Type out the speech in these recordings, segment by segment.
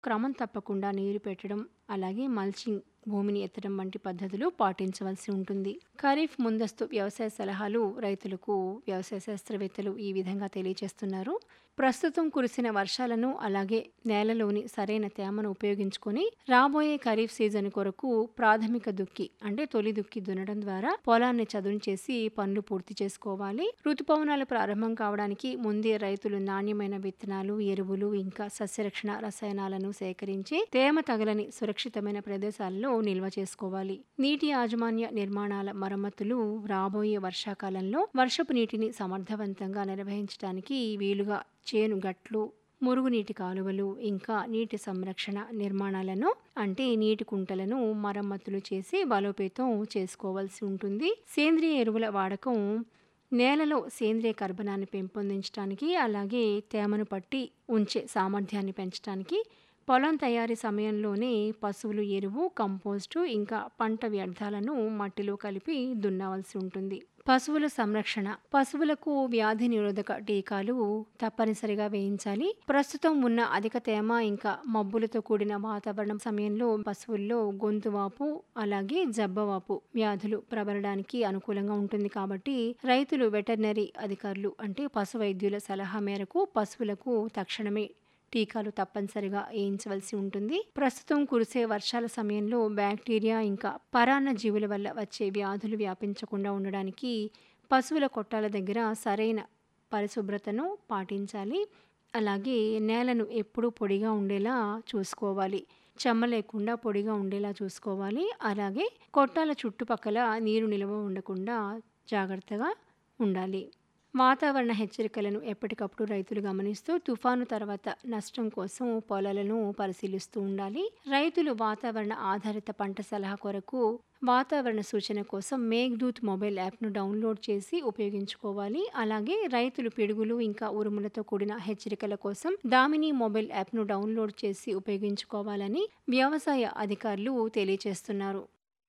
క్రమం తప్పకుండా నీరు పెట్టడం అలాగే మల్చింగ్ భూమిని ఎత్తడం వంటి పద్ధతులు పాటించవలసి ఉంటుంది ఖరీఫ్ ముందస్తు వ్యవసాయ సలహాలు రైతులకు వ్యవసాయ శాస్త్రవేత్తలు ఈ విధంగా తెలియజేస్తున్నారు ప్రస్తుతం కురిసిన వర్షాలను అలాగే నేలలోని సరైన తేమను ఉపయోగించుకొని రాబోయే ఖరీఫ్ సీజన్ కొరకు ప్రాథమిక దుక్కి అంటే తొలి దుక్కి దున్నడం ద్వారా పొలాన్ని చదును చేసి పనులు పూర్తి చేసుకోవాలి ఋతుపవనాలు ప్రారంభం కావడానికి ముందే రైతులు నాణ్యమైన విత్తనాలు ఎరువులు ఇంకా సస్యరక్షణ రసాయనాలను సేకరించి తేమ తగలని సురక్షితమైన ప్రదేశాల్లో నిల్వ చేసుకోవాలి నీటి యాజమాన్య నిర్మాణాల మరమ్మతులు రాబోయే వర్షాకాలంలో వర్షపు నీటిని సమర్థవంతంగా నిర్వహించడానికి వీలుగా చేను గట్లు మురుగునీటి కాలువలు ఇంకా నీటి సంరక్షణ నిర్మాణాలను అంటే నీటి కుంటలను మరమ్మతులు చేసి బలోపేతం చేసుకోవాల్సి ఉంటుంది సేంద్రియ ఎరువుల వాడకం నేలలో సేంద్రియ కర్బనాన్ని పెంపొందించడానికి అలాగే తేమను పట్టి ఉంచే సామర్థ్యాన్ని పెంచడానికి పొలం తయారీ సమయంలోనే పశువులు ఎరువు కంపోస్టు ఇంకా పంట వ్యర్థాలను మట్టిలో కలిపి దున్నవలసి ఉంటుంది పశువుల సంరక్షణ పశువులకు వ్యాధి నిరోధక టీకాలు తప్పనిసరిగా వేయించాలి ప్రస్తుతం ఉన్న అధిక తేమ ఇంకా మబ్బులతో కూడిన వాతావరణం సమయంలో పశువుల్లో గొంతువాపు అలాగే జబ్బవాపు వ్యాధులు ప్రబలడానికి అనుకూలంగా ఉంటుంది కాబట్టి రైతులు వెటర్నరీ అధికారులు అంటే పశు వైద్యుల సలహా మేరకు పశువులకు తక్షణమే టీకాలు తప్పనిసరిగా వేయించవలసి ఉంటుంది ప్రస్తుతం కురిసే వర్షాల సమయంలో బ్యాక్టీరియా ఇంకా పరాన్న జీవుల వల్ల వచ్చే వ్యాధులు వ్యాపించకుండా ఉండడానికి పశువుల కొట్టాల దగ్గర సరైన పరిశుభ్రతను పాటించాలి అలాగే నేలను ఎప్పుడూ పొడిగా ఉండేలా చూసుకోవాలి చెమ్మ లేకుండా పొడిగా ఉండేలా చూసుకోవాలి అలాగే కొట్టాల చుట్టుపక్కల నీరు నిల్వ ఉండకుండా జాగ్రత్తగా ఉండాలి వాతావరణ హెచ్చరికలను ఎప్పటికప్పుడు రైతులు గమనిస్తూ తుఫాను తర్వాత నష్టం కోసం పొలాలను పరిశీలిస్తూ ఉండాలి రైతులు వాతావరణ ఆధారిత పంట సలహా కొరకు వాతావరణ సూచన కోసం మేఘ్దూత్ మొబైల్ యాప్ను డౌన్లోడ్ చేసి ఉపయోగించుకోవాలి అలాగే రైతులు పిడుగులు ఇంకా ఉరుములతో కూడిన హెచ్చరికల కోసం దామిని మొబైల్ యాప్ను డౌన్లోడ్ చేసి ఉపయోగించుకోవాలని వ్యవసాయ అధికారులు తెలియజేస్తున్నారు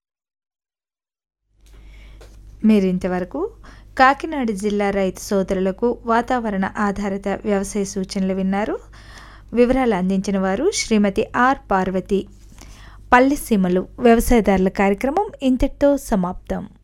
మీరు ఇంతవరకు కాకినాడ జిల్లా రైతు సోదరులకు వాతావరణ ఆధారిత వ్యవసాయ సూచనలు విన్నారు వివరాలు అందించిన వారు శ్రీమతి ఆర్ పార్వతి పల్లెసీమలు వ్యవసాయదారుల కార్యక్రమం ఇంతటితో సమాప్తం